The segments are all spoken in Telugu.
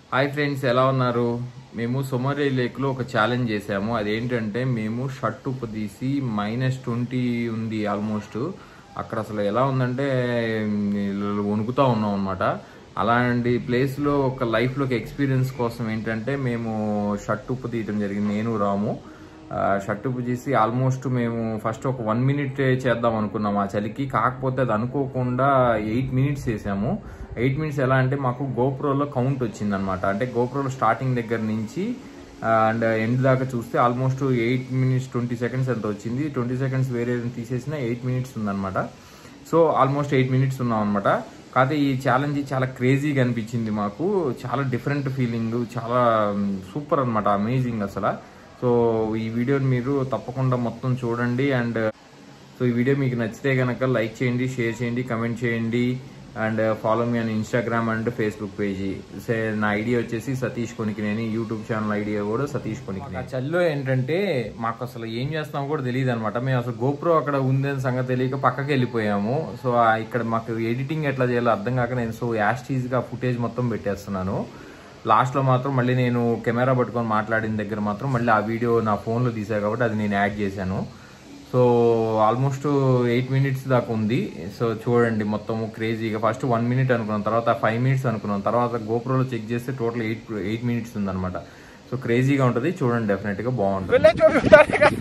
హాయ్ ఫ్రెండ్స్ ఎలా ఉన్నారు మేము సొమరి లేక్లో ఒక ఛాలెంజ్ చేసాము అదేంటంటే మేము షర్ట్ ఉప్పు తీసి మైనస్ ట్వంటీ ఉంది ఆల్మోస్ట్ అక్కడ అసలు ఎలా ఉందంటే ఉమ్, వణుకుతా ఉన్నాం అనమాట అలాంటి ప్లేస్లో ఒక లైఫ్లోకి ఎక్స్పీరియన్స్ కోసం ఏంటంటే మేము షర్ట్ ఉప్పు తీయటం జరిగింది నేను రాము ఆ, షర్ట్ ఉప్పు చేసి ఆల్మోస్ట్ మేము ఫస్ట్ ఒక వన్ మినిట్ చేద్దాం అనుకున్నాం ఆ చలికి కాకపోతే అది అనుకోకుండా ఎయిట్ మినిట్స్ చేసాము ఎయిట్ మినిట్స్ ఎలా అంటే మాకు గోప్రోలో కౌంట్ వచ్చింది అనమాట అంటే గోప్రోలో స్టార్టింగ్ దగ్గర నుంచి అండ్ ఎండ్ దాకా చూస్తే almost eight minutes twenty seconds ఎంత వచ్చింది ట్వంటీ సెకండ్స్ వేరే తీసేసిన ఎయిట్ మినిట్స్ ఉందన్నమాట సో ఆల్మోస్ట్ ఎయిట్ మినిట్స్ ఉన్నాం అనమాట కాకపోతే ఈ ఛాలెంజ్ చాలా క్రేజీగా అనిపించింది మాకు చాలా డిఫరెంట్ ఫీలింగ్ చాలా సూపర్ అన్నమాట అమేజింగ్ అసలు సో ఈ వీడియోని మీరు తప్పకుండా మొత్తం చూడండి అండ్ సో ఈ వీడియో మీకు నచ్చితే కనుక లైక్ చేయండి షేర్ చేయండి కమెంట్ చేయండి అండ్ ఫాలో మీ అని ఇన్స్టాగ్రామ్ అండ్ ఫేస్బుక్ పేజీ సే నా ఐడియా వచ్చేసి Satish Konikineni YouTube channel idea కూడా సతీష్ కొనికినేని చల్లో ఏంటంటే మాకు అసలు ఏం చేస్తామో కూడా తెలియదు అనమాట మేము అసలు గోప్రో అక్కడ ఉందని సంగతి తెలియక పక్కకి వెళ్ళిపోయాము సో ఆ ఇక్కడ మాకు ఎడిటింగ్ ఎట్లా చేయాలో అర్థం కాక నేను సో యాస్టీజ్గా ఫుటేజ్ మొత్తం పెట్టేస్తున్నాను లాస్ట్లో మాత్రం మళ్ళీ నేను కెమెరా పట్టుకొని మాట్లాడిన దగ్గర మాత్రం మళ్ళీ ఆ వీడియో నా ఫోన్లో తీసాను కాబట్టి అది నేను యాడ్ చేశాను సో ఆల్మోస్ట్ ఎయిట్ మినిట్స్ దాకా ఉంది సో చూడండి మొత్తం క్రేజీగా ఫస్ట్ వన్ మినిట్ అనుకున్నాం తర్వాత ఫైవ్ మినిట్స్ అనుకున్నాం తర్వాత గోప్రోలో చెక్ చేస్తే టోటల్ ఎయిట్ ఎయిట్ మినిట్స్ ఉందన్నమాట సో క్రేజీగా ఉంటుంది చూడండి డెఫినెట్గా బాగుంటుంది पहले जो भी उतारेगा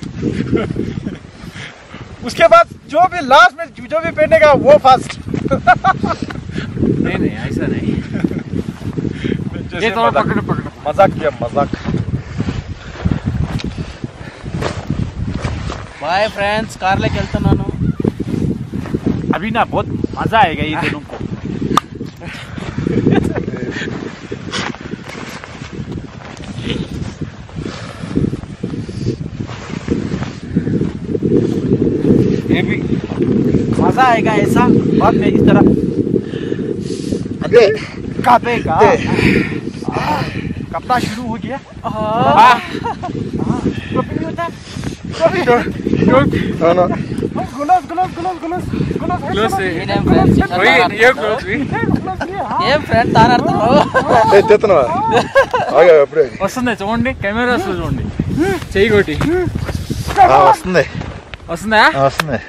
उसके बाद जो भी लास्ट में जो भी पहनेगा वो फर्स्ट नहीं नहीं ऐसा नहीं ये थोड़ा पकड़ पकड़ मजाक किया मजाक బాయ్ ఫ్రెండ్స్ కార్లోకి వెళ్తున్నాను अभी ना बहुत मजा आएगा ये दोनों को ये भी मजा आएगा ऐसा बाद में इस तरह कापेगा कपड़ा शुरू हो गया टोपी भी होता है टोपी टोपी गुलास गुलास गुलास गुलास गुलास నేనేం ఫ్రెండ్స్ ఏం ఫ్రెండ్ తానాడుతున్నావు తెస్తున్నావా ఆగా అప్పుడే వస్తుంది చూడండి కెమెరా వస్తుంది చూడండి చెయ్యి కొట్టి ఆ, వస్తుంది వస్తుందా ఆ, వస్తుంది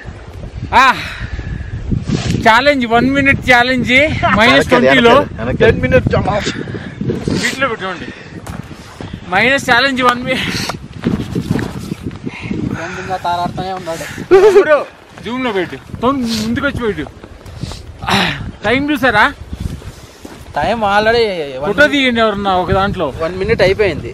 challenge one minute challenge minus వెనక్కి, ట్వంటీలో వెనక్కి, टेन मिनट जमा వీటిలో పెట్టుకోండి minus challenge one minute friend ఇంకా తారాడుతూనే ఉన్నాడు జూమ్ లో పెట్టు తొం- ముందుకు వచ్చి పెట్టు టైం చూసారా టైం ఆల్రెడీ ఫోటో తీయండి ఎవరన్నా ఒక దాంట్లో వన్ మినిట్ అయిపోయింది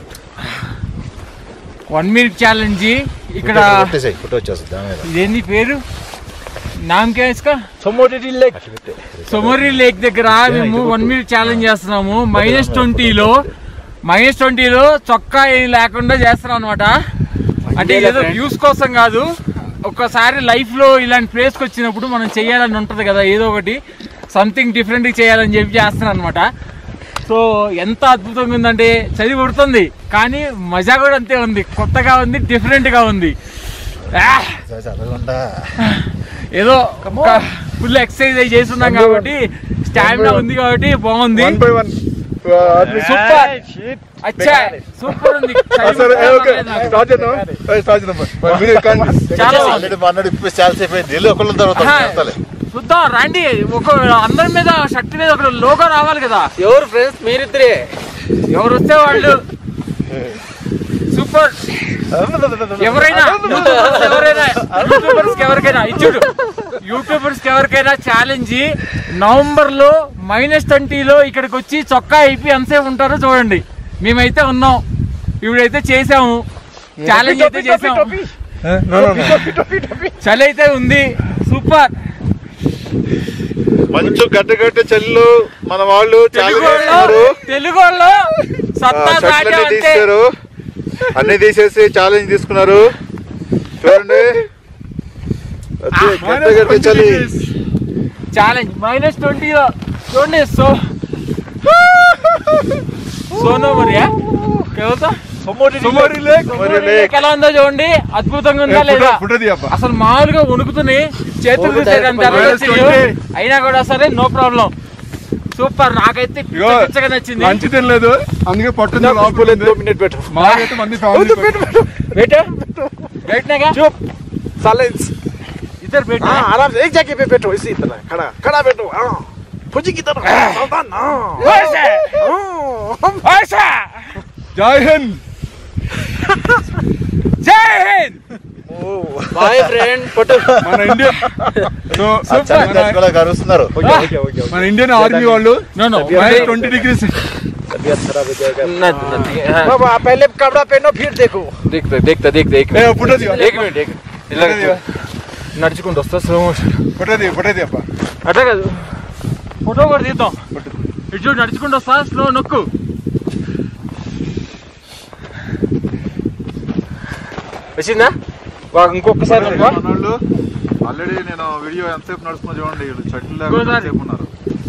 వన్ మినిట్ ఛాలెంజ్ ఇక్కడ కొట్టేసాయి ఫోటో వచ్చేస్తుంది దాని మీద ఇదేంది పేరు నామ్ క్యా ఇస్కా सोमोडी लेक అట్లా పెట్టే సొమర్రి లేక్ దగ్గర మేము వన్ మినిట్ ఛాలెంజ్ చేస్తున్నాము మైనస్ ట్వంటీలో మైనస్ ట్వంటీలో చొక్కా ఏం లేకుండా చేస్తున్నాం అనమాట అంటే ఏదో వ్యూస్ కోసం కాదు ఒక్కసారి లైఫ్ లో ఇలాంటి ప్లేస్కి వచ్చినప్పుడు మనం చేయాలని ఉంటది కదా ఏదో ఒకటి సంథింగ్ డిఫరెంట్ చేయాలని చెప్పి చేస్తున్నాను అనమాట సో ఎంత అద్భుతంగా ఉందంటే చలి కొడుతుంది కానీ మజా కూడా అంతే ఉంది కొత్తగా ఉంది డిఫరెంట్ గా ఉంది ఆ! చదవకుండా ఏదో ఫుల్ ఎక్సర్సైజ్ అయి చేస్తున్నాం కాబట్టి స్టామినా ఉంది కాబట్టి బాగుంది వన్ బై వన్ సూపర్ అచ్చా సూపర్ ఉంది సరే ఓకే స్టార్ట్ చేద్దాం ఏ, స్టార్ట్ చేద్దాం మరి మీరు కానీ చాలా బాగుంది. ఆల్రెడీ మా అన్నాడు ఇప్పుడు చాలా సేపు అయింది వెళ్ళి ఒకళ్ళ తర్వాత ఆహా, చేస్తాలే చూద్దాం రండి ఒక అందరి మీద షర్ట్ మీద ఒక లోగో రావాలి కదా ఎవరు ఫ్రెండ్స్ మీరిద్దరే ఎవరు వస్తే వాళ్ళు సూపర్ ఎవరైనా యూట్యూబర్స్ ఎవరైనా యూట్యూబర్స్ ఎవరికైనా ఇచ్చుడు యూట్యూబర్స్ ఎవరికైనా ఛాలెంజ్ నవంబర్ లో మైనస్ ట్వంటీలో ఇక్కడికి వచ్చి చొక్కా అయిపోయి ఎంతసేపు ఉంటారో చూడండి మేమైతే ఉన్నాం ఇప్పుడైతే చేసాము ఛాలెంజ్ అయితే చేసాము చలి అయితే ఉంది సూపర్ మంచు గడ్డ గడ్డ చల్లు మన వాళ్ళు చాలా తెలుగు వాళ్ళు చేస్తున్నారు తెలుగు వాళ్ళు సత్తా షర్ట్లు అన్ని దాటామంటే తీశారు అన్ని తీసేసి ఛాలెంజ్ తీసుకున్నారు చూడండి అది గడ్డ గడ్డ చలి ఛాలెంజ్ మైనస్ ట్వంటీలో చూడండి సో సోనో మరియా కేవతా सोमोडी సుమరి लेक సుమరి లేక్. ఎలా ఉందో చూడండి అద్భుతంగా ఉందా లేదా ఫోటో తీయప్ప అసలు మామూలుగా వణుకుతున్నాయి చేతులు ఓకే, తీసేయడానికి డైరెక్ట్ తెలియదు. అయినా కూడా సరే నో ప్రాబ్లం సూపర్ నాకైతే పిచ్చ ఇగో, పిచ్చగా నచ్చింది లంచ్ తినలేదు అందుకే పట్టుంది లోపల మినిట్ పెట్టు మాకైతే మంది ఫ్యామిలీ బేట బయటనేగా चुप साइलेंस ఇద్దరు బయట हाँ आराम से एक जगह पे बैठो इसी तरह खड़ा खड़ा बैठो हाँ फौजी की तरह सावधान हाँ हाँ జై హింద్ జై హింద్ బాయ్ ఫ్రెండ్ పట్టు మన ఇండియన్ సో మన- కరుస్తున్నారు మన ఇండియన్ ఆర్మీ వాళ్ళు నో నో ట్వంటీ డిగ్రీస్ तबीयत खराब हो जाएगा बाबा पहले कपड़ा पहनो फिर देखो देखता देखता देखता एक ఫోటో దిగా एक मिनट एक ఇలా నడుచుకుంటూ వస్తా స్లో మోషన్ ఫోటో దిగా ఫోటో దిగప్ప అట్లా కాదు ఫోటో కూడా తీద్దాం ఇటు చూడు నడుచుకుంటూ వస్తా స్లో నొక్కు వచ్చిందా వా- ఇంకొకసారి నొక్కు మనోళ్ళు ఆల్రెడీ నేను వీడియో ఎంతసేపు నడుస్తున్నా చూడండి వీళ్ళు చెట్లు ఇంకోసారి. లేకుండా ఎంతసేపు ఉన్నారు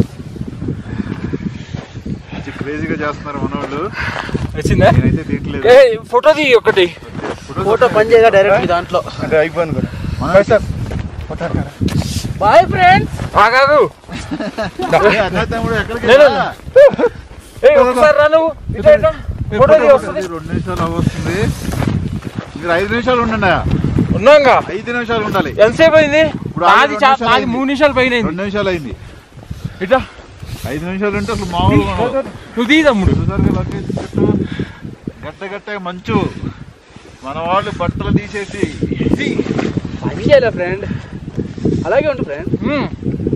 మంచి క్రేజీగా చేస్తున్నారు మనోళ్ళు వచ్చిందా నేనైతే తీయట్లేదు ఏ ఫోటో తీ ఒకటి ఫోటో పని చేయగా డైరెక్ట్ మీ దాంట్లో అంటే అయిపోయింది కూడా మన సార్ బాయ్ ఫ్రెండ్స్ ఆగాగు ఏ, అన్నయ్య కూడా ఎక్కడికి లేదు. వెళ్ళా? ఏ ఒకసారి రా నువ్వు ఇటు ఇటు. ఫోటో తీ వస్తుంది ఇది రెండు నిమిషాలు అవ్వస్తుంది మీరు ఐదు నిమిషాలు ఉండండి ఉన్నాంగా ఐదు నిమిషాలు ఉండాలి ఎంతసేపు అయింది ఇప్పుడు నాది ఆల్రెడీ చా- రెండు నిమిషాలు నాది అయింది. మూడు నిమిషాలు పైన అయింది రెండు నిమిషాలు అయింది ఇట్లా ఐదు నిమిషాలు ఉంటే అసలు మామూలుగా ఉండదు. నువ్వు తీ తమ్ముడు చూసారుగా లొకేషన్ చుట్టూ గట్ట గట్ట మంచు మన వాళ్ళు బట్టలు తీసేసి పని చేయలే ఫ్రెండ్ అలాగే ఉండు ఫ్రెండ్ మ్మ్.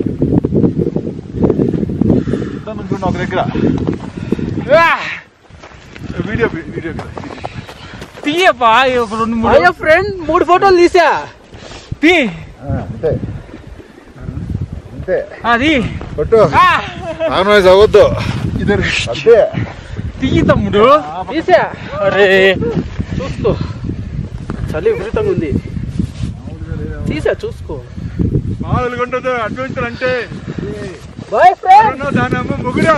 నుంచుండి ఒక దగ్గర ఆ, వీడియో వీడియో తీయప్పా ఈ ఒక రెండు మూడు అయ్యో ఫ్రెండ్ మూడు ఫోటోలు తీసా తీ అంతే అంతే అది కొట్టు ఆ, నాన్ వెజ్ అవ్వద్దు ఇద్దరు అంతే తీయి తమ్ముడు తీసా అరే చూసుకో చలి విపరీతంగా ఉంది తీసా చూసుకో మామూలుగా ఉండదు అడ్వెంచర్ అంటే బాయ్ ఫ్రెండ్ ఎవరన్నా దాని అమ్మ మొగుడా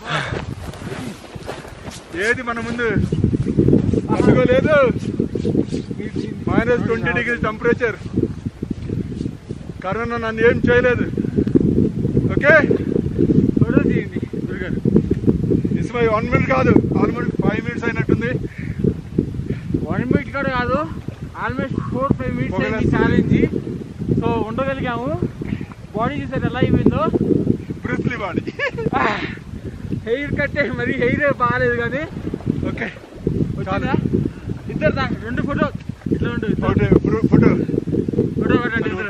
ఏది మన ముందు అందుకోలేదు minus twenty degree temperature corona నన్ను ఏం చేయలేదు ఓకే ఫోటో తీయండి గురుగారు ఇస్ మై వన్ మినిట్ కాదు ఆల్మోస్ట్ ఫైవ్ మినిట్స్ అయినట్టుంది వన్ మినిట్ కూడా కాదు ఆల్మోస్ట్ ఫోర్ ఫైవ్ మినిట్స్ అయింది పొగలేస్తుంది. ఛాలెంజ్ సో ఉండగలిగాము బాడీ చూసారు ఎలా అయిపోయిందో బ్రూస్లీ బాడీ హెయిర్ కట్ మరి హెయిర్ బాగాలేదు కానీ ఓకే వచ్చిందా ఇద్దరు దా రెండు ఫోటో ఇట్లా ఉండు ఇద్దరు. ఫోటో ఫోటో ఫోటో పెట్టండి ఇద్దరు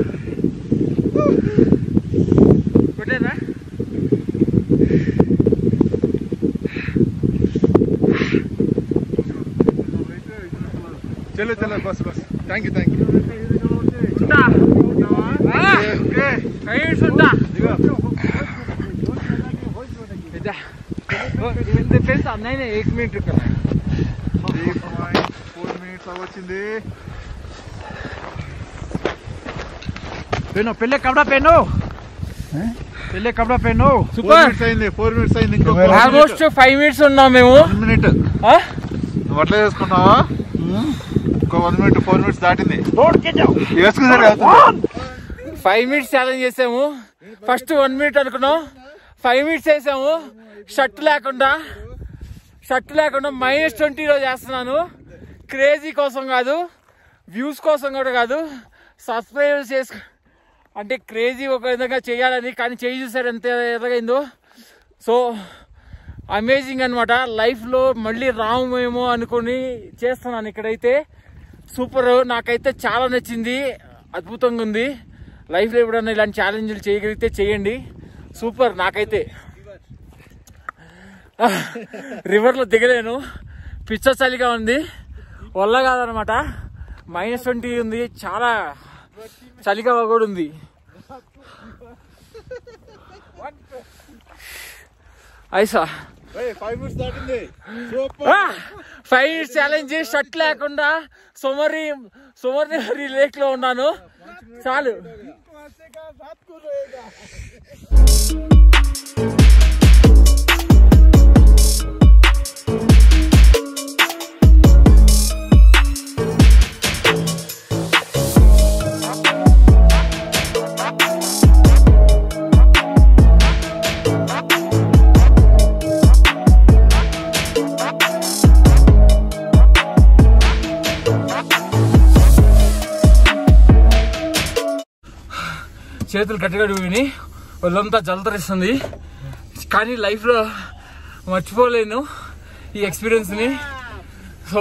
పెట్టారా చలో చలో బస్ బస్ థ్యాంక్ యూ థ్యాంక్ యూ ఉంటా ఆ, ఓకే ఫైవ్ మినిట్స్ ఉంటా इधर वो इनसे फ्रेंड्स नहीं नहीं एक मिनट रुकना है త్రీ పాయింట్ ఫోర్ మినిట్స్ అవ్వచ్చింది पहनो पहले कपड़ा पहनो पहले कपड़ा पहनो ఫోర్ సూపర్ మినిట్స్ అయింది ఫోర్ మినిట్స్ అయింది ఇంకో ఆల్మోస్ట్ ఫైవ్ మినిట్స్ ఉన్నాం మేము వన్ మినిట్ ఆ? నువ్వు అట్లా చేసుకుంటావా ఇంకో వన్ మినిట్ ఫోర్ మినిట్స్ దాటింది दौड़ के जाओ వేసుకున్నారు ఫైవ్ మినిట్స్ ఛాలెంజ్ చేసాము ఫస్ట్ వన్ మినిట్ అనుకున్నాం ఫైవ్ మినిట్స్ వేసాము షర్ట్ లేకుండా షర్ట్ లేకుండా మైనస్ ట్వంటీలో చేస్తున్నాను క్రేజీ కోసం కాదు వ్యూస్ కోసం కూడా కాదు సబ్స్క్రైబ్ చేసుకు అంటే క్రేజీ ఒక విధంగా చేయాలని కానీ చేయి చూసారు ఎంత ఎదగైందో సో అమేజింగ్ అనమాట లైఫ్లో మళ్ళీ రామేమో అనుకుని చేస్తున్నాను ఇక్కడైతే సూపర్ నాకైతే చాలా నచ్చింది అద్భుతంగా ఉంది లైఫ్లో ఎప్పుడన్నా ఇలాంటి ఛాలెంజ్లు చేయగలిగితే చేయండి సూపర్ నాకైతే రివర్లో దిగలేను పిచ్చ చలిగా ఉంది వల్ల కాదనమాట మైనస్ ట్వంటీ ఉంది చాలా చలిగా కూడా ఉంది ఐసా ఫైవ్ మినిట్స్ దాటింది ఫైవ్ మినిట్స్ ఛాలెంజ్ షర్ట్ లేకుండా సుమరి సుమరి లేక్ లో ఉన్నాను చాలు చేతులు గట్టిగా విని ఒళ్ళంతా జలతరిస్తుంది కానీ లైఫ్లో మర్చిపోలేను ఈ ఎక్స్పీరియన్స్ని సో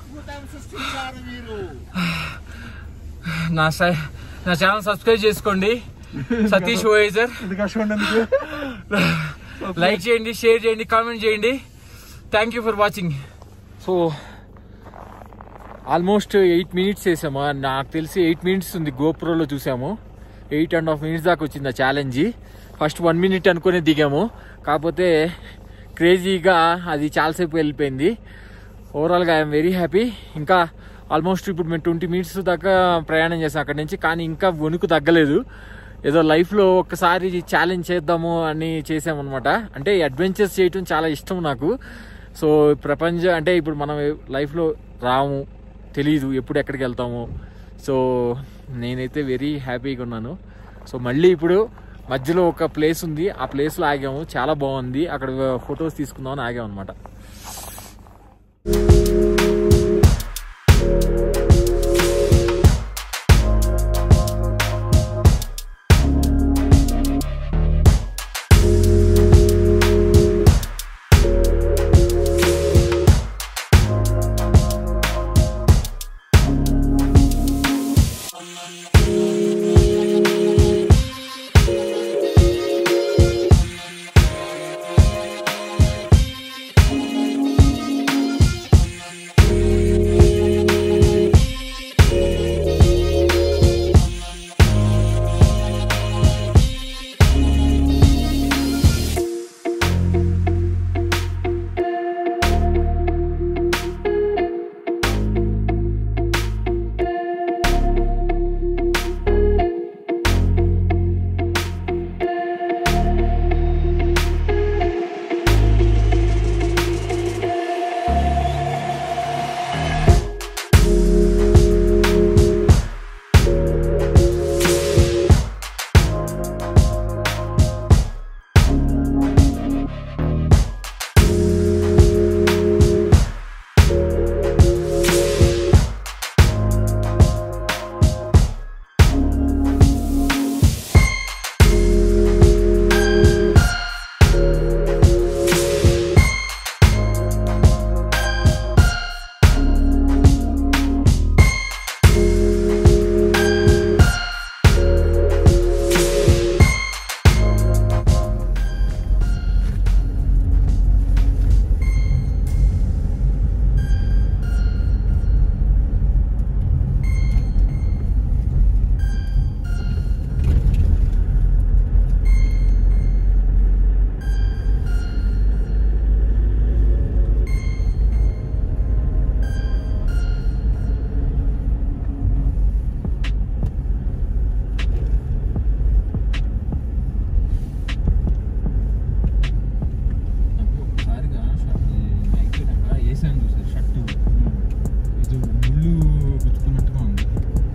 నా సై- నా ఛానల్ సబ్స్క్రైబ్ చేసుకోండి సతీష్ ఓయేజర్ ఇది కష్టం ఎందుకు లైక్ చేయండి షేర్ చేయండి కామెంట్ చేయండి thank you for watching so almost eight minutes వేసాము నాకు తెలిసి ఎయిట్ మినిట్స్ ఉంది గోప్రోలో చూసాము ఎయిట్ అండ్ హాఫ్ మినిట్స్ దాకా వచ్చింది ఆ ఛాలెంజ్ ఫస్ట్ వన్ మినిట్ అనుకునే దిగాము కాకపోతే క్రేజీగా అది చాలాసేపు వెళ్ళిపోయింది ఓవరాల్గా ఐఎమ్ వెరీ హ్యాపీ ఇంకా ఆల్మోస్ట్ ఇప్పుడు మేము ట్వంటీ మినిట్స్ దాకా ప్రయాణం చేసాం అక్కడి నుంచి కానీ ఇంకా వణుకు తగ్గలేదు ఏదో లైఫ్లో ఒక్కసారి ఛాలెంజ్ చేద్దాము అని చేసామన్నమాట అంటే అడ్వెంచర్స్ చేయటం చాలా ఇష్టం నాకు సో ప్రపంచ అంటే ఇప్పుడు మనం లైఫ్లో రాము తెలీదు ఎప్పుడు ఎక్కడికి వెళ్తాము సో నేనైతే వెరీ హ్యాపీగా ఉన్నాను సో మళ్ళీ ఇప్పుడు మధ్యలో ఒక ప్లేస్ ఉంది ఆ ప్లేస్లో ఆగాము చాలా బాగుంది అక్కడ ఫొటోస్ తీసుకుందామని ఆగాము అనమాట ఒకసారిగా అయిపోయినాక వేసాను చూసారు షర్టు ఇది ముళ్ళు గుచ్చుకున్నట్టుగా ఉంది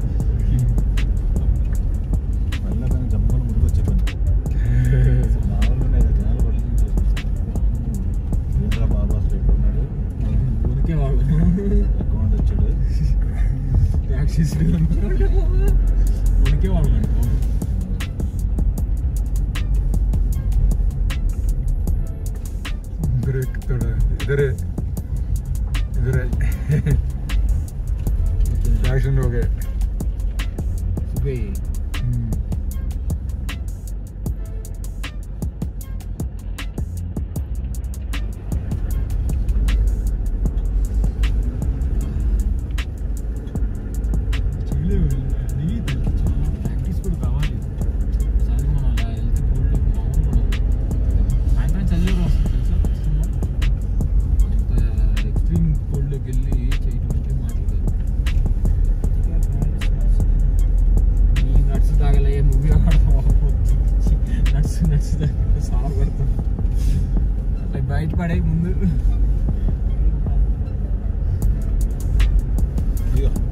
మళ్ళీ కానీ జమ్మలు ముందుకు వచ్చే పని మామూలుగానే కదా, జనాలు పట్ల నుంచి ఏంద్రా బాబా అసలు ఎక్కడ ఉన్నాడు ఊరికే వాళ్ళు అకౌంట్ వచ్చాడు ట్యాక్సీస్ ఊరికే వాళ్ళు అనుకో इधर एक थोड़ा इधर है इधर है एक्शन हो गए ప్రాక్టీస్ కూడా కావాలి ఒకసారి మనం అలా వెళ్తే బోర్డు మామూలు కూడా సాయంత్రం చదివే వస్తుంది తెలుసా ఖచ్చితంగా అంత ఎక్స్ట్రీమ్ కోల్డ్లోకి వెళ్ళి చేయడం అంటే మాటలు కాదు నీ నట్స్ తాగలే నువ్వే నట్స్ నట్స్ తాగలే సావ కొడతాం అట్లా బయటపడే ముందు ఇదిగో